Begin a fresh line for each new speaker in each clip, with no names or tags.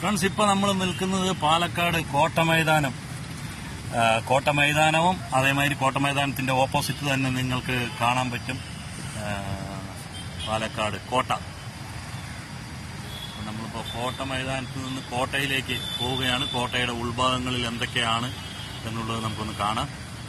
friends ഇപ്പൊ നമ്മൾ നിൽക്കുന്നത് പാലക്കാട് കോട്ട മൈതാനം ആ, കോട്ട മൈതാനവും അതേമാതിരി കോട്ട മൈതാനത്തിന്റെ ഓപ്പോസിറ്റ് തന്നെ നിങ്ങൾക്ക് കാണാൻ പറ്റും ആ, പാലക്കാട് കോട്ട നമ്മളിപ്പോൾ കോട്ട മൈതാനത്ത് നിന്ന് കോട്ടയിലേക്ക് പോവുകയാണ് കോട്ടയുടെ ഉൾഭാഗങ്ങളിൽ എന്തൊക്കെയാണ് എന്നുള്ളത് നമുക്കൊന്ന് കാണാം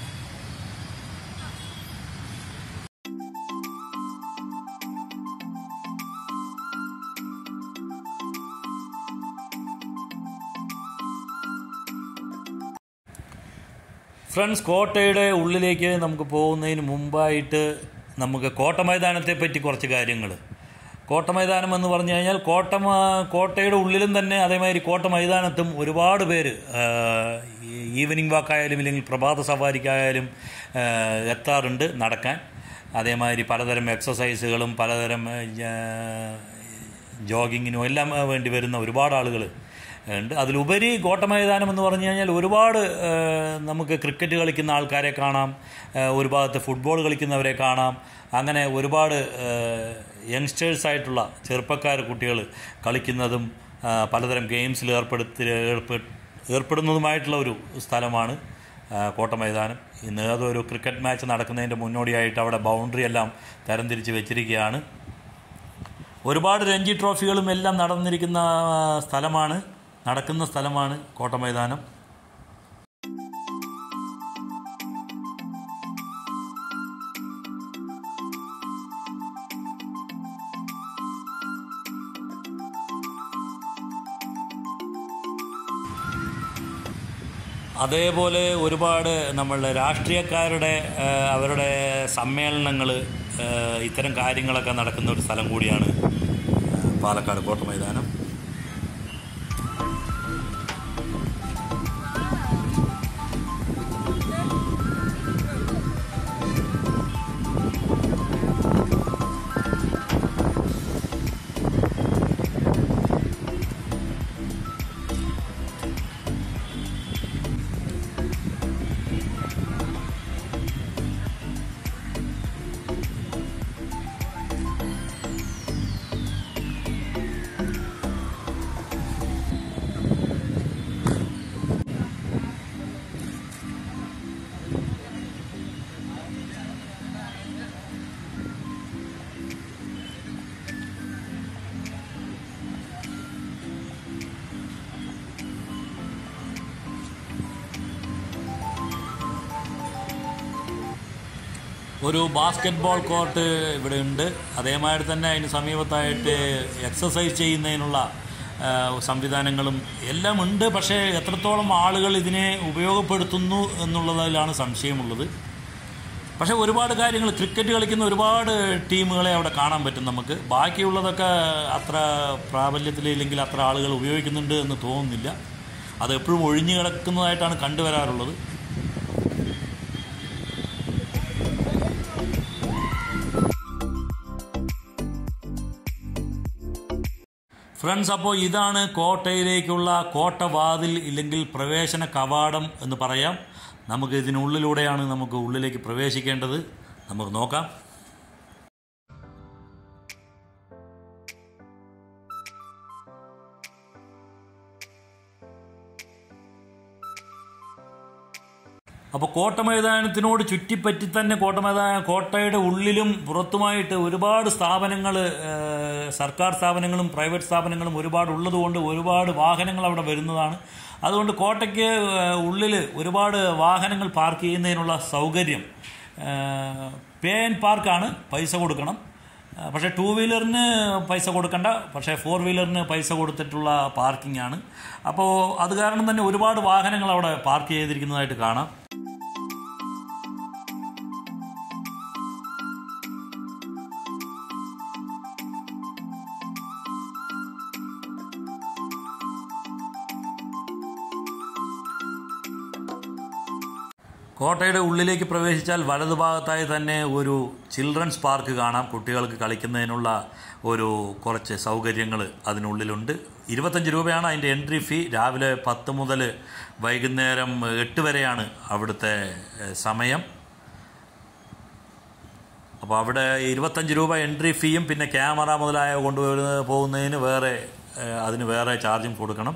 ഫ്രണ്ട്സ് കോട്ടയുടെ ഉള്ളിലേക്ക് നമുക്ക് പോകുന്നതിന് മുമ്പായിട്ട് നമുക്ക് കോട്ട മൈതാനത്തെ പറ്റി കുറച്ച് കാര്യങ്ങൾ കോട്ട മൈതാനം എന്ന് പറഞ്ഞു കഴിഞ്ഞാൽ കോട്ട മ- കോട്ടയുടെ ഉള്ളിലും തന്നെ അതേമാതിരി കോട്ട മൈതാനത്തും ഒരുപാട് പേര് ആ, ഈ- ഈവനിങ് വാക്കായാലും ഇല്ലെങ്കിൽ പ്രഭാത സവാരിക്കായാലും ആ, എത്താറുണ്ട് നടക്കാൻ അതേമാതിരി പലതരം എക്സസൈസുകളും പലതരം ആ, ജ- ജോഗിങ്ങിനും എല്ലാം വേണ്ടി വരുന്ന ഒരുപാട് ആളുകൾ ഉണ്ട് അതിലുപരി കോട്ട മൈതാനം എന്ന് പറഞ്ഞു കഴിഞ്ഞാൽ ഒരുപാട് ആ, നമുക്ക് ക്രിക്കറ്റ് കളിക്കുന്ന ആൾക്കാരെ കാണാം ആ, ഒരു ഭാഗത്ത് ഫുട്ബോൾ കളിക്കുന്നവരെ കാണാം അങ്ങനെ ഒരുപാട് യങ്സ്റ്റേഴ്സ് ആയിട്ടുള്ള ചെറുപ്പക്കാർ കുട്ടികൾ കളിക്കുന്നതും ആ, പലതരം ഗെയിംസിൽ ഏർപ്പെടുത്തി ഏർപ്പെ- ഏർപ്പെടുന്നതുമായിട്ടുള്ള ഒരു സ്ഥലമാണ് ആ, കോട്ട മൈതാനം ഇന്ന് അതൊരു ക്രിക്കറ്റ് മാച്ച് നടക്കുന്നതിൻ്റെ മുന്നോടിയായിട്ട് അവിടെ ബൗണ്ടറി എല്ലാം തരംതിരിച്ച് വെച്ചിരിക്കുകയാണ് ഒരുപാട് രഞ്ജി ട്രോഫികളും എല്ലാം നടന്നിരിക്കുന്ന ആ, സ്ഥലമാണ് നടക്കുന്ന സ്ഥലമാണ് കോട്ട മൈതാനം അതേപോലെ ഒരുപാട് നമ്മളുടെ രാഷ്ട്രീയക്കാരുടെ ആ, അവരുടെ സമ്മേളനങ്ങൾ ഇത്തരം കാര്യങ്ങളൊക്കെ നടക്കുന്ന ഒരു സ്ഥലം കൂടിയാണ് ആ, പാലക്കാട് കോട്ട മൈതാനം ഒരു ബാസ്കറ്റ് ബോൾ കോർട്ട് ഇവിടെ ഉണ്ട് അതേമാതിരി തന്നെ അതിന് സമീപത്തായിട്ട് എക്സസൈസ് ചെയ്യുന്നതിനുള്ള ആ, സംവിധാനങ്ങളും എല്ലാം ഉണ്ട് പക്ഷേ എത്രത്തോളം ആളുകൾ ഇതിനെ ഉപയോഗപ്പെടുത്തുന്നു എന്നുള്ളതിലാണ് സംശയമുള്ളത് പക്ഷേ ഒരുപാട് കാര്യങ്ങൾ ക്രിക്കറ്റ് കളിക്കുന്ന ഒരുപാട് ടീമുകളെ അവിടെ കാണാൻ പറ്റും നമുക്ക് ബാക്കിയുള്ളതൊക്കെ അത്ര പ്രാബല്യത്തിലില്ലെങ്കിൽ അത്ര ആളുകൾ ഉപയോഗിക്കുന്നുണ്ട് എന്ന് തോന്നുന്നില്ല അത് എപ്പോഴും ഒഴിഞ്ഞു കിടക്കുന്നതായിട്ടാണ് കണ്ടുവരാറുള്ളത് ഫ്രണ്ട്സ് അപ്പോൾ ഇതാണ് കോട്ടയിലേക്കുള്ള കോട്ടവാതിൽ ഇല്ലെങ്കിൽ പ്രവേശന കവാടം എന്ന് പറയാം നമുക്ക് ഇതിനുള്ളിലൂടെയാണ് നമുക്ക് ഉള്ളിലേക്ക് പ്രവേശിക്കേണ്ടത് നമുക്ക് നോക്കാം അപ്പോൾ കോട്ട മൈതാനത്തിനോട് ചുറ്റിപ്പറ്റി തന്നെ കോട്ട മൈതാന കോട്ടയുടെ ഉള്ളിലും പുറത്തുമായിട്ട് ഒരുപാട് സ്ഥാപനങ്ങൾ സർക്കാർ സ്ഥാപനങ്ങളും പ്രൈവറ്റ് സ്ഥാപനങ്ങളും ഒരുപാട് ഉള്ളതുകൊണ്ട് ഒരുപാട് വാഹനങ്ങൾ അവിടെ വരുന്നതാണ് അതുകൊണ്ട് കോട്ടയ്ക്ക് ഉള്ളിൽ ഒരുപാട് വാഹനങ്ങൾ പാർക്ക് ചെയ്യുന്നതിനുള്ള സൗകര്യം പേ ആൻഡ് പാർക്കാണ് പൈസ കൊടുക്കണം ആ, പക്ഷേ ടൂ വീലറിന് പൈസ കൊടുക്കണ്ട പക്ഷേ ഫോർ വീലറിന് പൈസ കൊടുത്തിട്ടുള്ള പാർക്കിംഗ് ആണ് അപ്പോൾ അത് കാരണം തന്നെ ഒരുപാട് വാഹനങ്ങൾ അവിടെ പാർക്ക് ചെയ്തിരിക്കുന്നതായിട്ട് കാണാം കോട്ടയുടെ ഉള്ളിലേക്ക് പ്രവേശിച്ചാൽ വലതുഭാഗത്തായി തന്നെ ഒരു ചിൽഡ്രൻസ് പാർക്ക് കാണാം കുട്ടികൾക്ക് കളിക്കുന്നതിനുള്ള ഒരു കുറച്ച് സൗകര്യങ്ങൾ അതിനുള്ളിലുണ്ട് ഇരുപത്തഞ്ച് രൂപയാണ് അതിൻ്റെ എൻട്രി ഫീ രാവിലെ പത്ത് മുതൽ വൈകുന്നേരം എട്ട് വരെയാണ് അവിടുത്തെ ഏഹ്, സമയം അപ്പോൾ അവിടെ ഇരുപത്തഞ്ച് രൂപ എൻട്രി ഫീയും പിന്നെ ക്യാമറ മുതലായ കൊണ്ടുവരുന്ന പോകുന്നതിന് വേറെ ഏഹ്, അതിന് വേറെ ചാർജും കൊടുക്കണം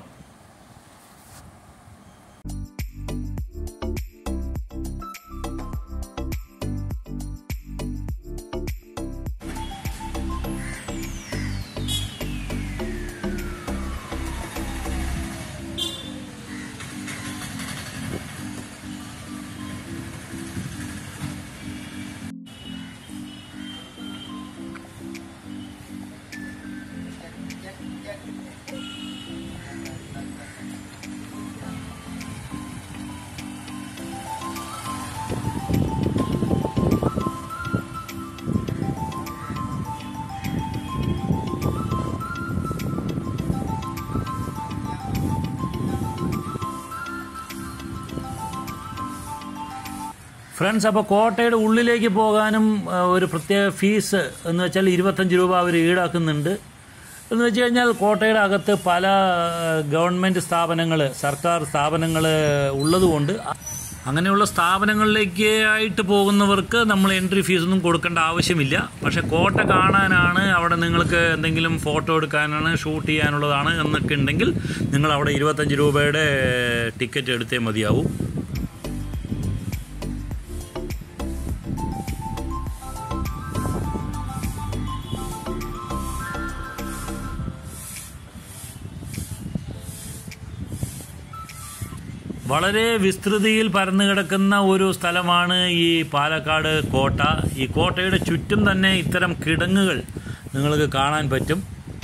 ഫ്രണ്ട്സ് അപ്പോൾ കോട്ടയുടെ ഉള്ളിലേക്ക് പോകാനും ആ, ഒരു പ്രത്യേക ഫീസ് എന്ന് വെച്ചാൽ ഇരുപത്തഞ്ച് രൂപ അവർ ഈടാക്കുന്നുണ്ട് എന്ന് വെച്ച് കഴിഞ്ഞാൽ കോട്ടയുടെ അകത്ത് പല ഗവൺമെൻറ് സ്ഥാപനങ്ങൾ സർക്കാർ സ്ഥാപനങ്ങൾ ഉള്ളതുകൊണ്ട് അങ്ങനെയുള്ള സ്ഥാപനങ്ങളിലേക്ക് ആയിട്ട് പോകുന്നവർക്ക് നമ്മൾ എൻട്രി ഫീസൊന്നും കൊടുക്കേണ്ട ആവശ്യമില്ല പക്ഷേ കോട്ട കാണാനാണ് അവിടെ നിങ്ങൾക്ക് എന്തെങ്കിലും ഫോട്ടോ എടുക്കാനാണ് ഷൂട്ട് ചെയ്യാനുള്ളതാണ് എന്നൊക്കെ ഉണ്ടെങ്കിൽ നിങ്ങൾ അവിടെ ഇരുപത്തഞ്ച് രൂപയുടെ ടിക്കറ്റ് എടുത്തേ മതിയാവൂ വളരെ വിസ്തൃതിയിൽ പരന്നു കിടക്കുന്ന ഒരു സ്ഥലമാണ് ഈ പാലക്കാട് കോട്ട ഈ കോട്ടയുടെ ചുറ്റും തന്നെ ഇത്തരം കിടങ്ങുകൾ നിങ്ങൾക്ക് കാണാൻ പറ്റും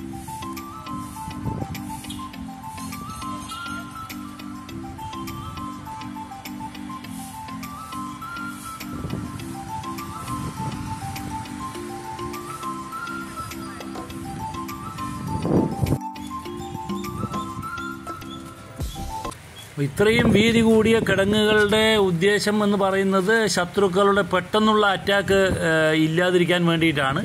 ഇത്രയും വീതി കൂടിയ കിടങ്ങുകളുടെ ഉദ്ദേശം എന്ന് പറയുന്നത് ശത്രുക്കളുടെ പെട്ടെന്നുള്ള അറ്റാക്ക് ഏഹ്, ഇല്ലാതിരിക്കാൻ വേണ്ടിയിട്ടാണ്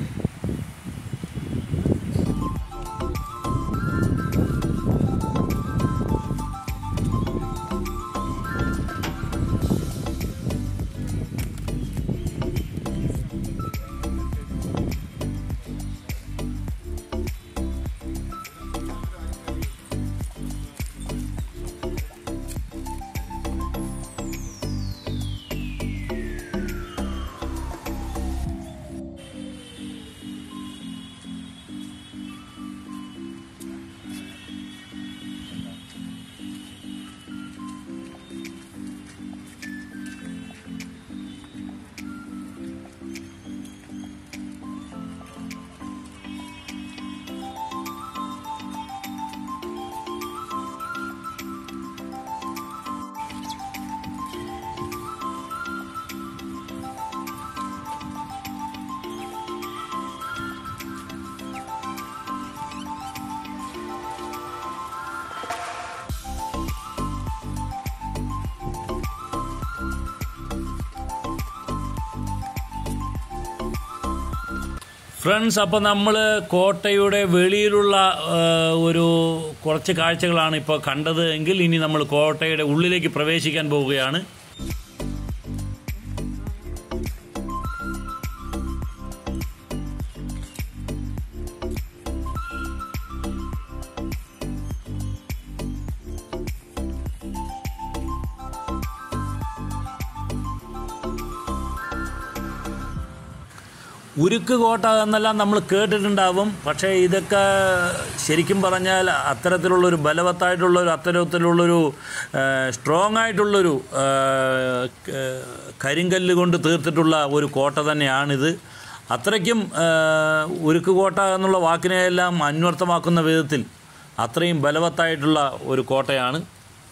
ഫ്രണ്ട്സ് അപ്പോൾ നമ്മൾ കോട്ടയുടെ വെളിയിലുള്ള ആ, ഒരു കുറച്ച് കാഴ്ചകളാണ് ഇപ്പോൾ കണ്ടത് എങ്കിൽ ഇനി നമ്മൾ കോട്ടയുടെ ഉള്ളിലേക്ക് പ്രവേശിക്കാൻ പോവുകയാണ് ഉരുക്ക് കോട്ട എന്നെല്ലാം നമ്മൾ കേട്ടിട്ടുണ്ടാവും പക്ഷേ ഇതൊക്കെ ശരിക്കും പറഞ്ഞാൽ അത്തരത്തിലുള്ളൊരു ബലവത്തായിട്ടുള്ളൊരു അത്തരത്തിലുള്ളൊരു സ്ട്രോങ് ആയിട്ടുള്ളൊരു ആ, ക- കരിങ്കല്ല് കൊണ്ട് തീർത്തിട്ടുള്ള ഒരു കോട്ട തന്നെയാണിത് അത്രയ്ക്കും ആ, ഉരുക്ക് കോട്ട എന്നുള്ള വാക്കിനെയെല്ലാം അന്വർത്ഥമാക്കുന്ന വിധത്തിൽ അത്രയും ബലവത്തായിട്ടുള്ള ഒരു കോട്ടയാണ്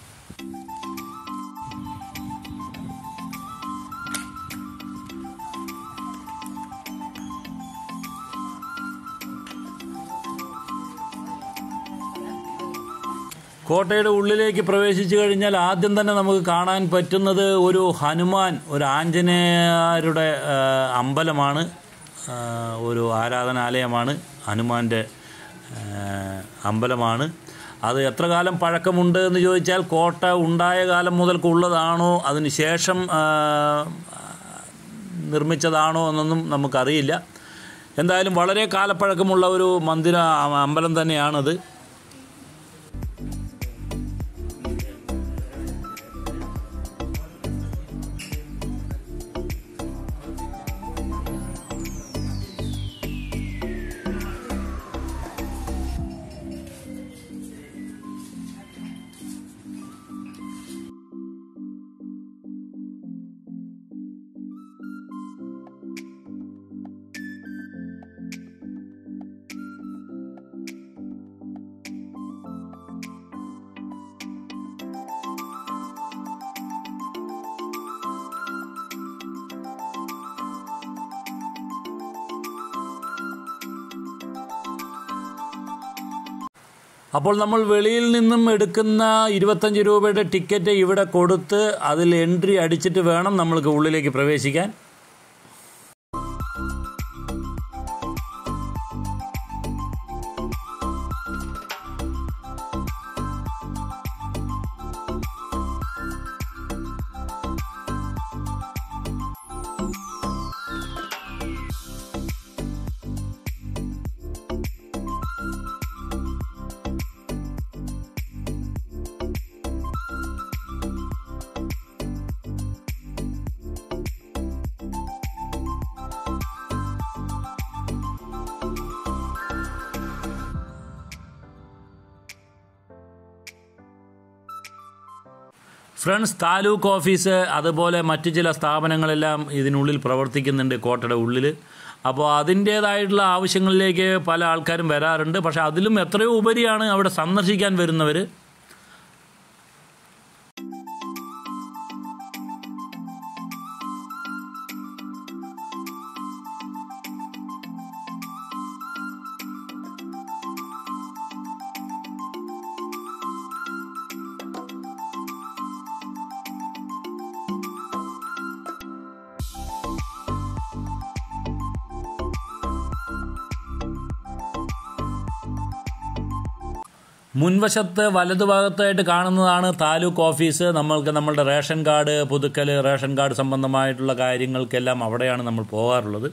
കോട്ടയുടെ ഉള്ളിലേക്ക് പ്രവേശിച്ചു കഴിഞ്ഞാൽ ആദ്യം തന്നെ നമുക്ക് കാണാൻ പറ്റുന്നത് ഒരു ഹനുമാൻ ഒരു ആഞ്ജനേയരുടെ ആ, അമ്പലമാണ് ആ, ഒരു ആരാധനാലയമാണ് ഹനുമാൻ്റെ ആ, അമ്പലമാണ് അത് എത്ര കാലം പഴക്കമുണ്ട് എന്ന് ചോദിച്ചാൽ കോട്ട ഉണ്ടായ കാലം മുതൽക്കുള്ളതാണോ അതിന് ശേഷം ആ, നിർമ്മിച്ചതാണോ എന്നൊന്നും നമുക്കറിയില്ല എന്തായാലും വളരെ കാലപ്പഴക്കമുള്ള ഒരു മന്ദിര അമ്പലം തന്നെയാണത് അപ്പോൾ നമ്മൾ വെളിയിൽ നിന്നും എടുക്കുന്ന ഇരുപത്തഞ്ച് രൂപയുടെ ടിക്കറ്റ് ഇവിടെ കൊടുത്ത് അതിൽ എൻട്രി അടിച്ചിട്ട് വേണം നമ്മൾക്ക് ഉള്ളിലേക്ക് പ്രവേശിക്കാൻ ഫ്രണ്ട്സ് താലൂക്ക് ഓഫീസ് അതുപോലെ മറ്റു ചില സ്ഥാപനങ്ങളെല്ലാം ഇതിനുള്ളിൽ പ്രവർത്തിക്കുന്നുണ്ട് കോട്ടയുടെ ഉള്ളിൽ അപ്പോൾ അതിൻ്റേതായിട്ടുള്ള ആവശ്യങ്ങളിലേക്ക് പല ആൾക്കാരും വരാറുണ്ട് പക്ഷേ അതിലും എത്രയോ ഉപരിയാണ് അവിടെ സന്ദർശിക്കാൻ വരുന്നവർ മുൻവശത്ത് വലതുഭാഗത്തായിട്ട് കാണുന്നതാണ് താലൂക്ക് ഓഫീസ് നമ്മൾക്ക് നമ്മളുടെ റേഷൻ കാർഡ് പുതുക്കൽ റേഷൻ കാർഡ് സംബന്ധമായിട്ടുള്ള കാര്യങ്ങൾക്കെല്ലാം അവിടെയാണ് നമ്മൾ പോകാറുള്ളത്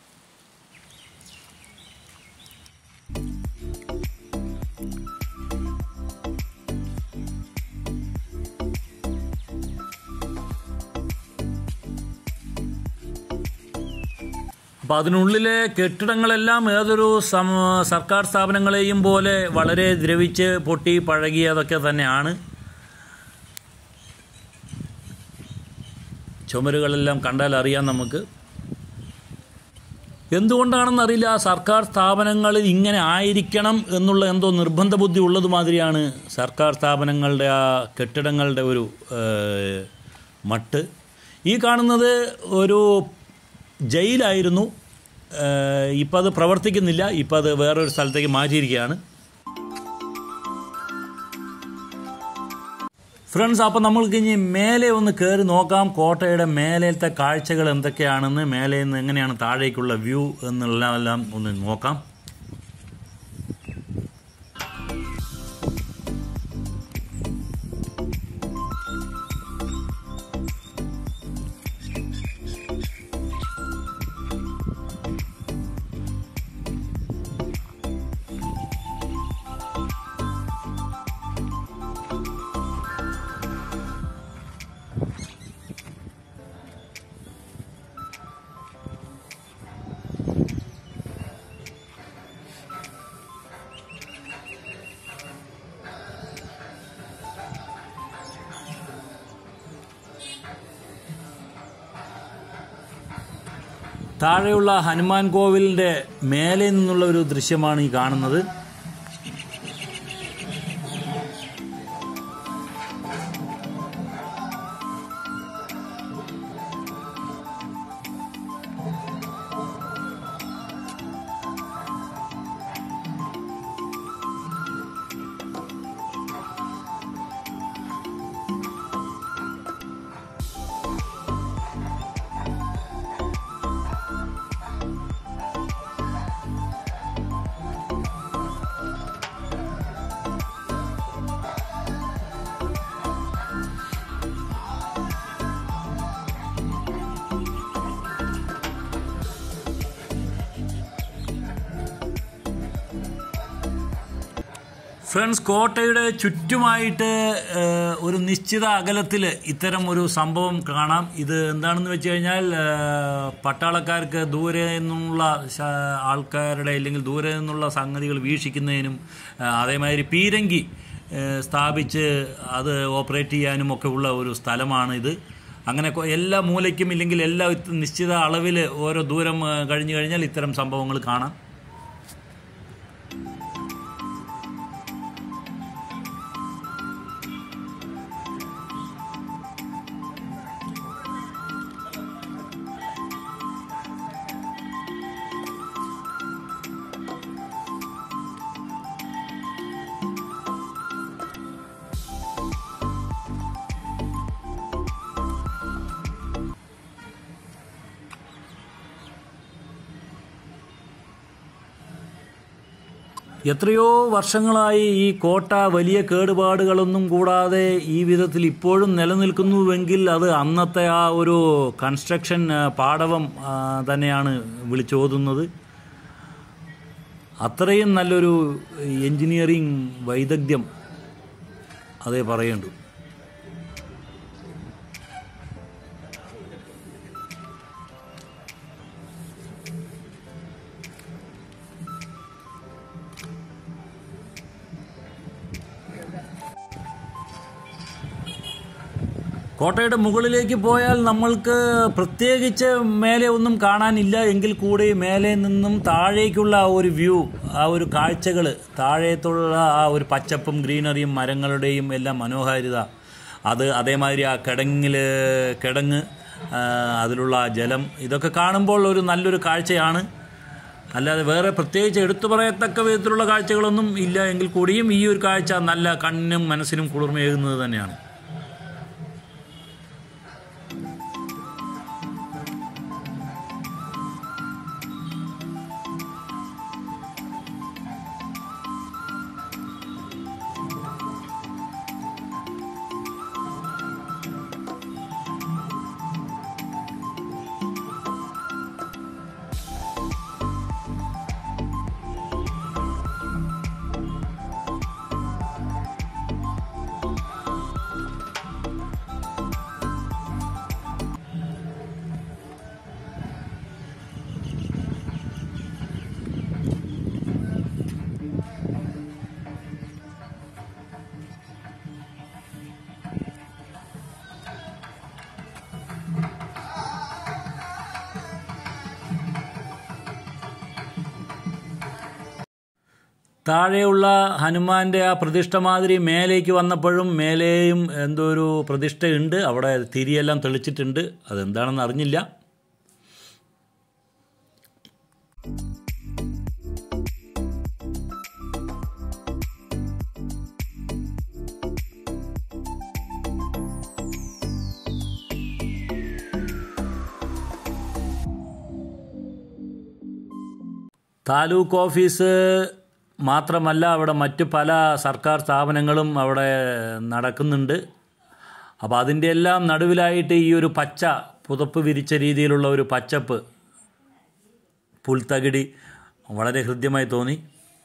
അപ്പോൾ അതിനുള്ളിലെ കെട്ടിടങ്ങളെല്ലാം ഏതൊരു സം സർക്കാർ സ്ഥാപനങ്ങളെയും പോലെ വളരെ ദ്രവിച്ച് പൊട്ടി പഴകിയതൊക്കെ തന്നെയാണ് ചുമരുകളെല്ലാം കണ്ടാൽ അറിയാം നമുക്ക് എന്തുകൊണ്ടാണെന്നറിയില്ല സർക്കാർ സ്ഥാപനങ്ങളിൽ ഇങ്ങനെ ആയിരിക്കണം എന്നുള്ള എന്തോ നിർബന്ധ ബുദ്ധി ഉള്ളത് മാതിരിയാണ് സർക്കാർ സ്ഥാപനങ്ങളുടെ ആ കെട്ടിടങ്ങളുടെ ഒരു ഏഹ്, മട്ട് ഈ കാണുന്നത് ഒരു ജയിലായിരുന്നു ഇപ്പം അത് പ്രവർത്തിക്കുന്നില്ല ഇപ്പം അത് വേറൊരു സ്ഥലത്തേക്ക് മാറ്റിയിരിക്കുകയാണ് ഫ്രണ്ട്സ് അപ്പോൾ നമ്മൾക്ക് ഇനി മേലെ ഒന്ന് കയറി നോക്കാം കോട്ടയുടെ മേലത്തെ കാഴ്ചകൾ എന്തൊക്കെയാണെന്ന് മേലെ നിന്ന് എങ്ങനെയാണ് താഴേക്കുള്ള വ്യൂ എന്നുള്ളതെല്ലാം ഒന്ന് നോക്കാം താഴെയുള്ള ഹനുമാൻ കോവിലിൻ്റെ മേലെ നിന്നുള്ള ഒരു ദൃശ്യമാണ് ഈ കാണുന്നത് ഫ്രണ്ട്സ് കോട്ടയുടെ ചുറ്റുമായിട്ട് ഏഹ്, ഒരു നിശ്ചിത അകലത്തിൽ ഇത്തരം ഒരു സംഭവം കാണാം ഇത് എന്താണെന്ന് വെച്ച് കഴിഞ്ഞാൽ ഏഹ്, പട്ടാളക്കാർക്ക് ദൂരെ നിന്നുള്ള ശ- ആൾക്കാരുടെ അല്ലെങ്കിൽ ദൂരെ നിന്നുള്ള സംഗതികൾ വീക്ഷിക്കുന്നതിനും ഏഹ്, അതേമാതിരി പീരങ്കി ഏഹ്, സ്ഥാപിച്ച് അത് ഓപ്പറേറ്റ് ചെയ്യാനും ഒക്കെ ഉള്ള ഒരു സ്ഥലമാണ് ഇത് അങ്ങനെ കൊ- എല്ലാ മൂലയ്ക്കും ഇല്ലെങ്കിൽ എല്ലാ ഇത് നിശ്ചിത അളവിൽ ഓരോ ദൂരം ഏഹ്, കഴിഞ്ഞു കഴിഞ്ഞാൽ ഇത്തരം സംഭവങ്ങൾ കാണാം എത്രയോ വർഷങ്ങളായി ഈ കോട്ട വലിയ കേടുപാടുകളൊന്നും കൂടാതെ ഈ വിധത്തിൽ ഇപ്പോഴും നിലനിൽക്കുന്നുവെങ്കിൽ അത് അന്നത്തെ ആ ഒരു കൺസ്ട്രക്ഷൻ ആ, പാടവം ആ, തന്നെയാണ് വിളിച്ചോതുന്നത് അത്രയും നല്ലൊരു എൻജിനീയറിംഗ് വൈദഗ്ധ്യം അതേ പറയേണ്ടു കോട്ടയുടെ മുകളിലേക്ക് പോയാൽ നമ്മൾക്ക് പ്രത്യേകിച്ച് മേലെ ഒന്നും കാണാനില്ല എങ്കിൽ കൂടി മേലെ നിന്നും താഴേക്കുള്ള ആ ഒരു വ്യൂ ആ ഒരു കാഴ്ചകൾ താഴേത്തുള്ള ആ ഒരു പച്ചപ്പും ഗ്രീനറിയും മരങ്ങളുടെയും എല്ലാം മനോഹാരിത അത് അതേമാതിരി ആ കിടങ്ങിൽ കിടങ്ങ് ആ, അതിലുള്ള ആ ജലം ഇതൊക്കെ കാണുമ്പോൾ ഒരു നല്ലൊരു കാഴ്ചയാണ് അല്ലാതെ വേറെ പ്രത്യേകിച്ച് എടുത്തു പറയത്തക്ക വിധത്തിലുള്ള കാഴ്ചകളൊന്നും ഇല്ല എങ്കിൽ കൂടിയും ഈ ഒരു കാഴ്ച നല്ല കണ്ണിനും മനസ്സിനും കുളിർമയേകുന്നത് തന്നെയാണ് താഴെയുള്ള ഹനുമാന്റെ ആ പ്രതിഷ്ഠ മാതിരി മേലേക്ക് വന്നപ്പോഴും മേലെയും എന്തോ ഒരു പ്രതിഷ്ഠയുണ്ട് അവിടെ തിരിയെല്ലാം തെളിച്ചിട്ടുണ്ട് അതെന്താണെന്ന് അറിഞ്ഞില്ല താലൂക്ക് ഓഫീസ് മാത്രമല്ല അവിടെ മറ്റ് പല സർക്കാർ സ്ഥാപനങ്ങളും അവിടെ നടക്കുന്നുണ്ട് അപ്പോൾ അതിൻ്റെ എല്ലാം നടുവിലായിട്ട് ഈ ഒരു പച്ച പുതപ്പ് വിരിച്ച രീതിയിലുള്ള ഒരു പച്ചപ്പ് പുൽത്തകിടി വളരെ ഹൃദ്യമായി തോന്നി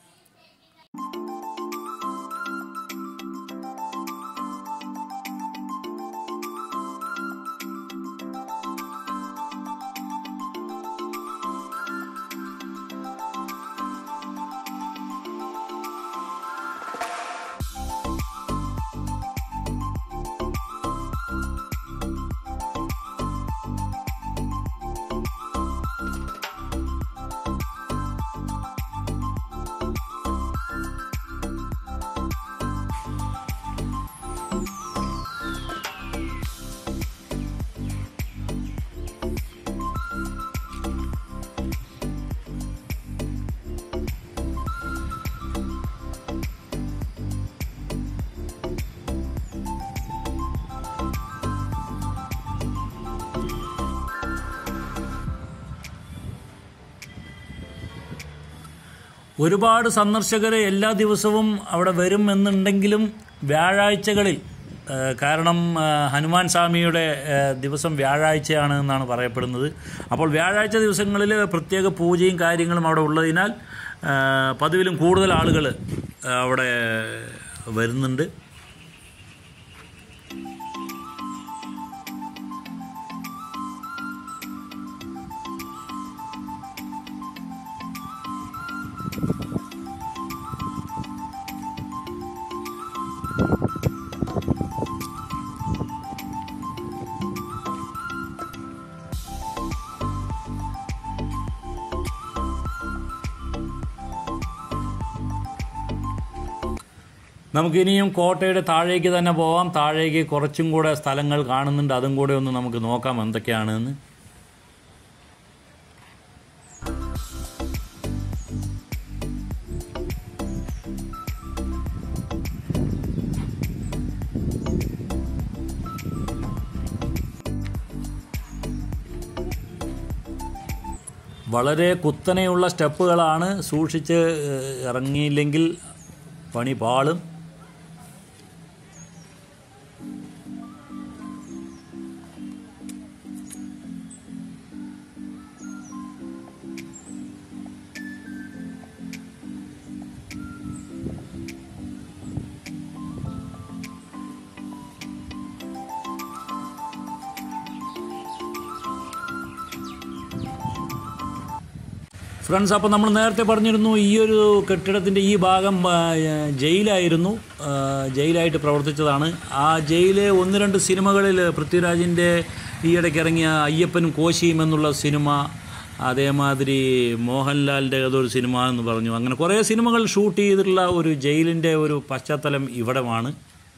ഒരുപാട് സന്ദർശകർ എല്ലാ ദിവസവും അവിടെ വരും എന്നുണ്ടെങ്കിലും വ്യാഴാഴ്ചകളിൽ ആ, കാരണം ആ, ഹനുമാൻ സ്വാമിയുടെ ആ, ദിവസം വ്യാഴാഴ്ചയാണ് എന്നാണ് പറയപ്പെടുന്നത് അപ്പോൾ വ്യാഴാഴ്ച ദിവസങ്ങളിൽ പ്രത്യേക പൂജയും കാര്യങ്ങളും അവിടെ ഉള്ളതിനാൽ ആ, പതിവിലും കൂടുതൽ ആളുകൾ അവിടെ വരുന്നുണ്ട് നമുക്കിനിയും കോട്ടയുടെ താഴേക്ക് തന്നെ പോവാം താഴേക്ക് കുറച്ചും കൂടെ സ്ഥലങ്ങൾ കാണുന്നുണ്ട് അതും കൂടെ ഒന്ന് നമുക്ക് നോക്കാം എന്തൊക്കെയാണെന്ന് വളരെ കുത്തനെയുള്ള സ്റ്റെപ്പുകളാണ് സൂക്ഷിച്ച് ഏഹ്, ഇറങ്ങിയില്ലെങ്കിൽ പണി പാളും ഫ്രണ്ട്സ് അപ്പോൾ നമ്മൾ നേരത്തെ പറഞ്ഞിരുന്നു ഈ ഒരു കെട്ടിടത്തിൻ്റെ ഈ ഭാഗം ആ, ജയിലായിരുന്നു ആ, ജയിലായിട്ട് പ്രവർത്തിച്ചതാണ് ആ ജയിൽ ഒന്ന് രണ്ട് സിനിമകളിൽ പൃഥ്വിരാജിൻ്റെ ഈയിടയ്ക്ക് ഇറങ്ങിയ അയ്യപ്പനും കോശിയും എന്നുള്ള സിനിമ അതേമാതിരി മോഹൻലാലിൻ്റെ ഏതൊരു സിനിമ എന്ന് പറഞ്ഞു അങ്ങനെ കുറേ സിനിമകൾ ഷൂട്ട് ചെയ്തിട്ടുള്ള ഒരു ജയിലിൻ്റെ ഒരു പശ്ചാത്തലം ഇവിടമാണ്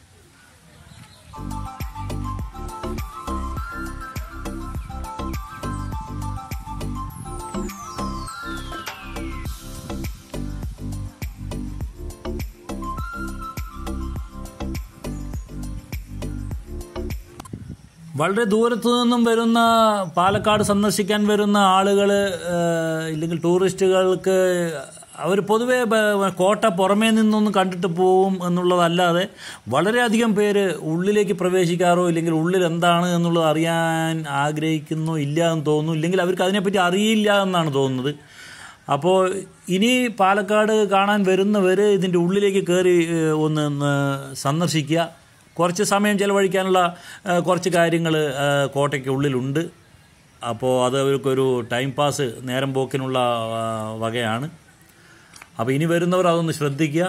വളരെ ദൂരത്തു നിന്നും വരുന്ന പാലക്കാട് സന്ദർശിക്കാൻ വരുന്ന ആളുകൾ ഇല്ലെങ്കിൽ ടൂറിസ്റ്റുകൾക്ക് അവർ പൊതുവെ ബ- കോട്ട പുറമേ നിന്നൊന്ന് കണ്ടിട്ട് പോവും എന്നുള്ളതല്ലാതെ വളരെയധികം പേര് ഉള്ളിലേക്ക് പ്രവേശിക്കാറോ ഇല്ലെങ്കിൽ ഉള്ളിൽ എന്താണ് എന്നുള്ളത് അറിയാൻ ആഗ്രഹിക്കുന്നോ ഇല്ല എന്ന് തോന്നുന്നു ഇല്ലെങ്കിൽ അവർക്ക് അതിനെപ്പറ്റി അറിയില്ല എന്നാണ് തോന്നുന്നത് അപ്പോൾ ഇനി പാലക്കാട് കാണാൻ വരുന്നവർ ഇതിൻ്റെ ഉള്ളിലേക്ക് കയറി ഏഹ്, ഒന്ന് ന- സന്ദർശിക്കുക കുറച്ച് സമയം ചിലവഴിക്കാനുള്ള ഏഹ്, കുറച്ച് കാര്യങ്ങൾ കോട്ടയ്ക്ക് ഉള്ളിലുണ്ട് അപ്പോൾ അത് അവർക്കൊരു ടൈം പാസ് നേരം പോക്കിനുള്ള ആ, വകയാണ് അപ്പോൾ ഇനി വരുന്നവർ അതൊന്ന് ശ്രദ്ധിക്കുക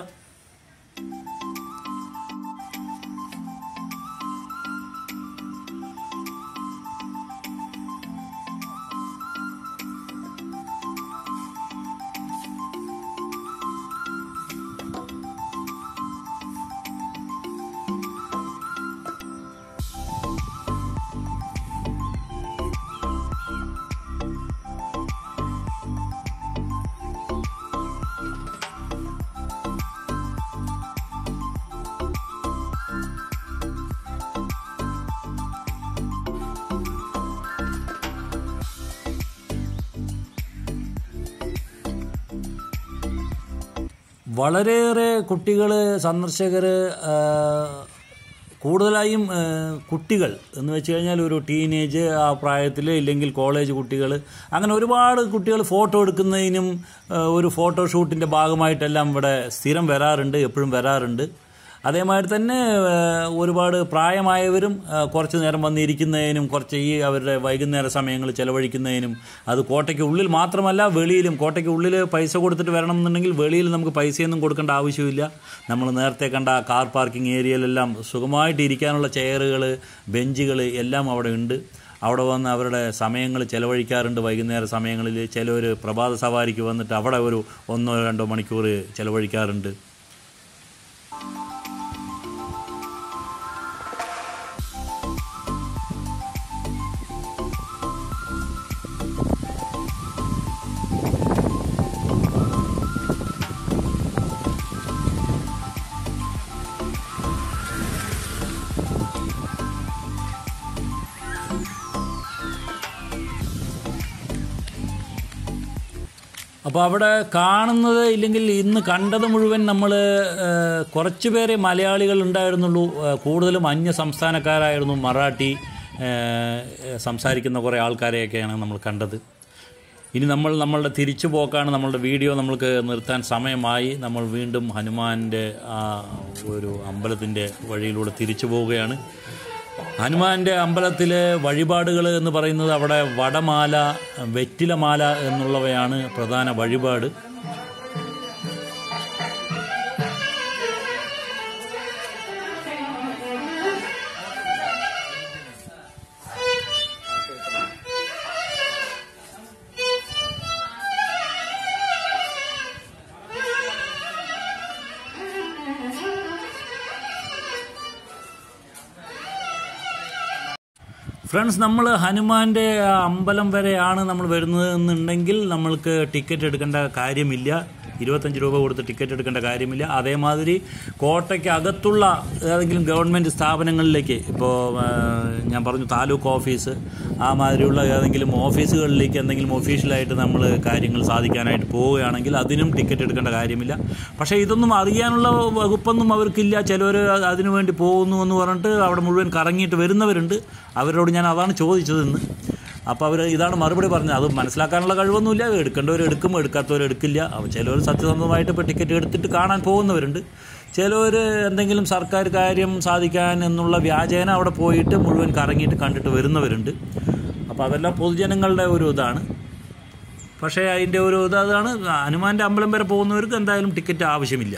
വളരെയേറെ കുട്ടികൾ സന്ദർശകർ കൂടുതലായും ആ, കുട്ടികൾ എന്ന് വെച്ച് കഴിഞ്ഞാൽ ഒരു ടീനേജ് ആ പ്രായത്തിൽ ഇല്ലെങ്കിൽ കോളേജ് കുട്ടികൾ അങ്ങനെ ഒരുപാട് കുട്ടികൾ ഫോട്ടോ എടുക്കുന്നതിനും ആ, ഒരു ഫോട്ടോഷൂട്ടിൻ്റെ ഭാഗമായിട്ടെല്ലാം ഇവിടെ സ്ഥിരം വരാറുണ്ട് എപ്പോഴും വരാറുണ്ട് അതേമാതിരി തന്നെ ആ, ഒരുപാട് പ്രായമായവരും ആ, കുറച്ച് നേരം വന്നിരിക്കുന്നതിനും കുറച്ച് ഈ അവരുടെ വൈകുന്നേര സമയങ്ങൾ ചെലവഴിക്കുന്നതിനും അത് കോട്ടയ്ക്ക് ഉള്ളിൽ മാത്രമല്ല വെളിയിലും കോട്ടയ്ക്ക് ഉള്ളിൽ പൈസ കൊടുത്തിട്ട് വരണം എന്നുണ്ടെങ്കിൽ വെളിയിൽ നമുക്ക് പൈസയൊന്നും കൊടുക്കേണ്ട ആവശ്യമില്ല നമ്മൾ നേരത്തെ കണ്ട ആ കാർ പാർക്കിംഗ് ഏരിയയിലെല്ലാം സുഖമായിട്ട് ഇരിക്കാനുള്ള ചെയറുകൾ ബെഞ്ചുകൾ എല്ലാം അവിടെ ഉണ്ട് അവിടെ വന്ന് അവരുടെ സമയങ്ങൾ ചെലവഴിക്കാറുണ്ട് വൈകുന്നേര സമയങ്ങളിൽ ചിലവർ പ്രഭാത സവാരിക്ക് വന്നിട്ട് അവിടെ ഒരു ഒന്നോ രണ്ടോ മണിക്കൂർ ചെലവഴിക്കാറുണ്ട് അപ്പോൾ അവിടെ കാണുന്നത് ഇല്ലെങ്കിൽ ഇന്ന് കണ്ടത് മുഴുവൻ നമ്മൾ കുറച്ച് പേരെ മലയാളികൾ ഉണ്ടായിരുന്നുള്ളൂ ഏഹ്, കൂടുതലും അന്യ സംസ്ഥാനക്കാരായിരുന്നു മറാഠി ഏഹ്, സംസാരിക്കുന്ന കുറേ ആൾക്കാരെയൊക്കെയാണ് നമ്മൾ കണ്ടത് ഇനി നമ്മൾ നമ്മളുടെ തിരിച്ചു പോക്കാണ് നമ്മളുടെ വീഡിയോ നമ്മൾക്ക് നിർത്താൻ സമയമായി നമ്മൾ വീണ്ടും ഹനുമാൻ്റെ ആ ഒരു അമ്പലത്തിൻ്റെ വഴിയിലൂടെ തിരിച്ചു പോവുകയാണ് ഹനുമാന്റെ അമ്പലത്തിലെ വഴിപാടുകൾ എന്ന് പറയുന്നത് അവിടെ വടമാല വെറ്റിലമാല എന്നുള്ളവയാണ് പ്രധാന വഴിപാട് ഫ്രണ്ട്സ് നമ്മൾ ഹനുമാന്റെ ആ അമ്പലം വരെയാണ് നമ്മൾ വരുന്നത് എന്നുണ്ടെങ്കിൽ നമ്മൾക്ക് ടിക്കറ്റ് എടുക്കേണ്ട കാര്യമില്ല ഇരുപത്തഞ്ച് രൂപ കൊടുത്ത് ടിക്കറ്റ് എടുക്കേണ്ട കാര്യമില്ല അതേമാതിരി കോട്ടയ്ക്ക് അകത്തുള്ള ഏതെങ്കിലും ഗവൺമെൻറ് സ്ഥാപനങ്ങളിലേക്ക് ഇപ്പോൾ ഞാൻ പറഞ്ഞു താലൂക്ക് ഓഫീസ് ആ മാതിരിയുള്ള ഏതെങ്കിലും ഓഫീസുകളിലേക്ക് എന്തെങ്കിലും ഒഫീഷ്യലായിട്ട് നമ്മൾ കാര്യങ്ങൾ സാധിക്കാനായിട്ട് പോവുകയാണെങ്കിൽ അതിനും ടിക്കറ്റ് എടുക്കേണ്ട കാര്യമില്ല പക്ഷേ ഇതൊന്നും അറിയാനുള്ള വകുപ്പൊന്നും അവർക്കില്ല ചിലവർ അതിനു വേണ്ടി പോകുന്നു എന്ന് പറഞ്ഞിട്ട് അവിടെ മുഴുവൻ കറങ്ങിയിട്ട് വരുന്നവരുണ്ട് അവരോട് ഞാൻ അതാണ് ചോദിച്ചത് ഇന്ന് അപ്പോൾ അവർ ഇതാണ് മറുപടി പറഞ്ഞത് അത് മനസ്സിലാക്കാനുള്ള കഴിവൊന്നുമില്ല എടുക്കേണ്ടവർ എടുക്കും എടുക്കാത്തവർ എടുക്കില്ല അപ്പോൾ ചിലവർ സത്യസന്ധമായിട്ട് ഇപ്പോൾ ടിക്കറ്റ് എടുത്തിട്ട് കാണാൻ പോകുന്നവരുണ്ട് ചിലവർ എന്തെങ്കിലും സർക്കാർ കാര്യം സാധിക്കാൻ എന്നുള്ള വ്യാജേന അവിടെ പോയിട്ട് മുഴുവൻ കറങ്ങിയിട്ട് കണ്ടിട്ട് വരുന്നവരുണ്ട് അപ്പോൾ അതെല്ലാം പൊതുജനങ്ങളുടെ ഒരു ഇതാണ് പക്ഷേ അതിൻ്റെ ഒരു ഇത് അതാണ് ഹനുമാൻ്റെ അമ്പലം വരെ പോകുന്നവർക്ക് എന്തായാലും ടിക്കറ്റ് ആവശ്യമില്ല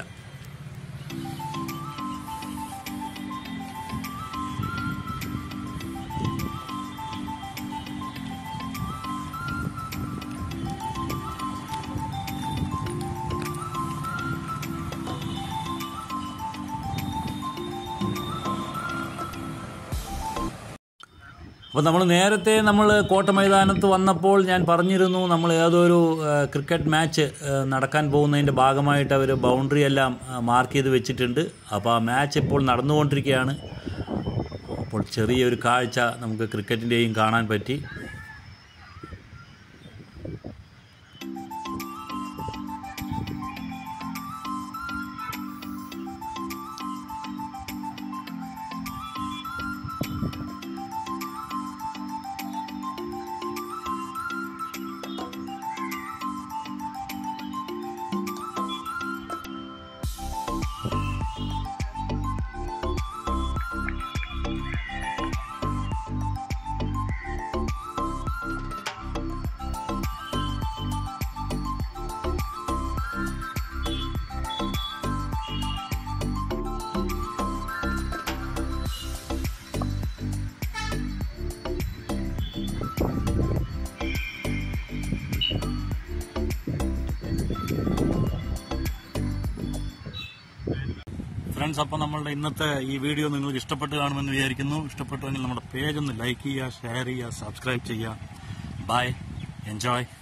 അപ്പോൾ നമ്മൾ നേരത്തെ നമ്മൾ കോട്ട മൈതാനത്ത് വന്നപ്പോൾ ഞാൻ പറഞ്ഞിരുന്നു നമ്മൾ ഏതൊരു ഏഹ്, ക്രിക്കറ്റ് മാച്ച് ഏഹ്, നടക്കാൻ പോകുന്നതിൻ്റെ ഭാഗമായിട്ട് അവർ ബൗണ്ടറി എല്ലാം ഏഹ്, മാർക്ക് ചെയ്ത് വെച്ചിട്ടുണ്ട് അപ്പോൾ ആ മാച്ച് ഇപ്പോൾ നടന്നുകൊണ്ടിരിക്കുകയാണ് അപ്പോൾ ചെറിയൊരു കാഴ്ച നമുക്ക് ക്രിക്കറ്റിൻ്റെയും കാണാൻ പറ്റി ഫ്രണ്ട്സ് അപ്പോൾ നമ്മളുടെ ഇന്നത്തെ ഈ വീഡിയോ നിങ്ങൾക്ക് ഇഷ്ടപ്പെട്ട് കാണുമെന്ന് വിചാരിക്കുന്നു ഇഷ്ടപ്പെട്ടുവെങ്കിൽ നമ്മുടെ പേജ് ഒന്ന് ലൈക്ക് ചെയ്യുക ഷെയർ ചെയ്യുക സബ്സ്ക്രൈബ് ചെയ്യുക ബൈ എൻജോയ്